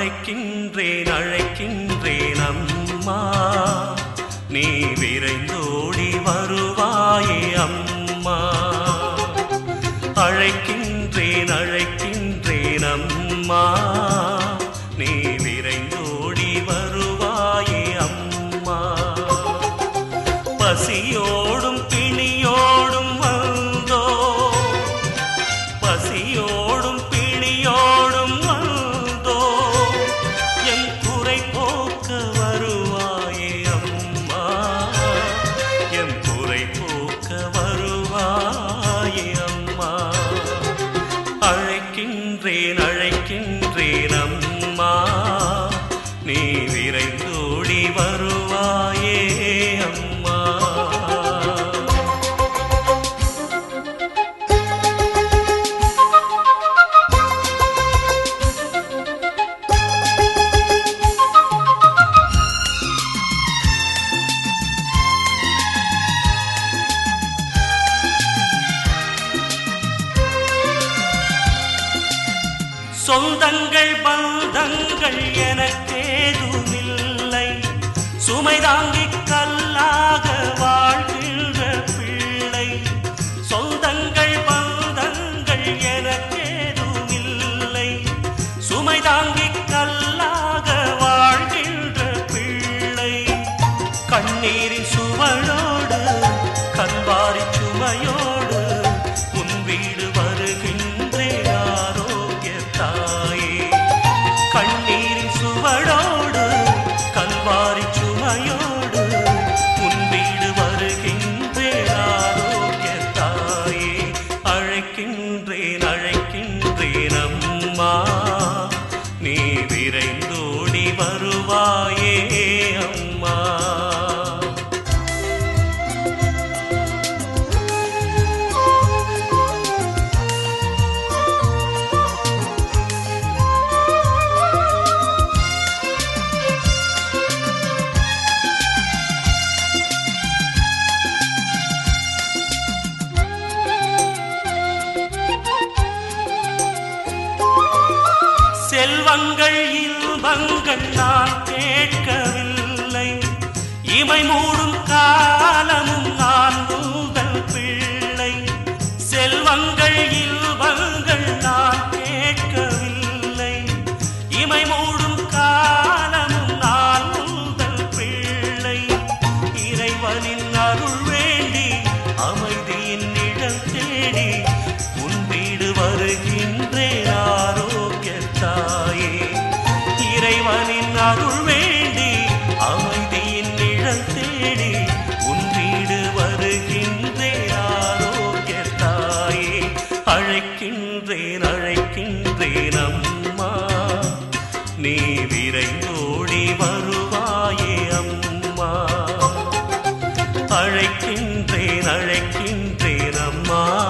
அழைக்கின்றேன் அழைக்கின்றேன் அம்மா நீ விரைந்தோடி வருவாயே அம்மா அழைக்கின்றேன் அழைக்கின்றேன் அம்மா நீ விரைந்தோடி வருவாயே அம்மா பசியோடும் பிணியோடும் வந்தோ பசியோடும் பிணியோடும் வந்தோ என் குறை போக்க வருவாயே அம்மா என் குறை போக்க வருவாயே அம்மா அழைக்கின்றேன் அழைக்கின்றேன் அம்மா நீ விரைந்தோடி வருவாயே அம்மா சொந்தங்கள் பந்தங்கள் எனக்கேதுமில்லை சுமை தாங்கிக் கல்லாக வாழ்கின்ற பிள்ளை சொந்தங்கள் பந்தங்கள் எனக்கேதுமில்லை சுமை தாங்கிக் கல்லாக வாழ்கின்ற பிள்ளை கண்ணீரின் சுவழோடு கல்வாரி சுமையோடு உன் வீடு வருகின்றேன் ஆரோக்கிய தாயே கண்ணீரின் சுவடோடு கல்வாரி சுமையோடு உன் வீடு வருகின்றேன் ஆரோக்கிய தாயே அழைக்கின்றேன் அழைக்கின்றேன் அம்மா நீ விரைந்தோடி வருவாயே அம்மா செல்வங்கள் இன்பங்கள் நான் கேட்கவில்லை இமை மூடும் காலமும் நான் உங்கள் பிள்ளை செல்வங்கள் இன்பங்கள் நான் கேட்கவில்லை இமை மூடும் காலமும் நான் உங்கள் பிள்ளை இறைவனின் அருள் வேண்டி அமைதியின் இடம் தேடி உன் வீடு வருகின்றேன் ஆரோக்கிய தாயே இறைவனின் அருள் வேண்டி அமைதியின் நிழல் தேடி உன் வீடு வருகின்றேன் ஆரோக்கிய தாயே அழைக்கின்றேன் அழைக்கின்றேன் அம்மா நீ விரைந்தோடி வருவாயே அம்மா அழைக்கின்றேன் அழைக்கின்றேன் அம்மா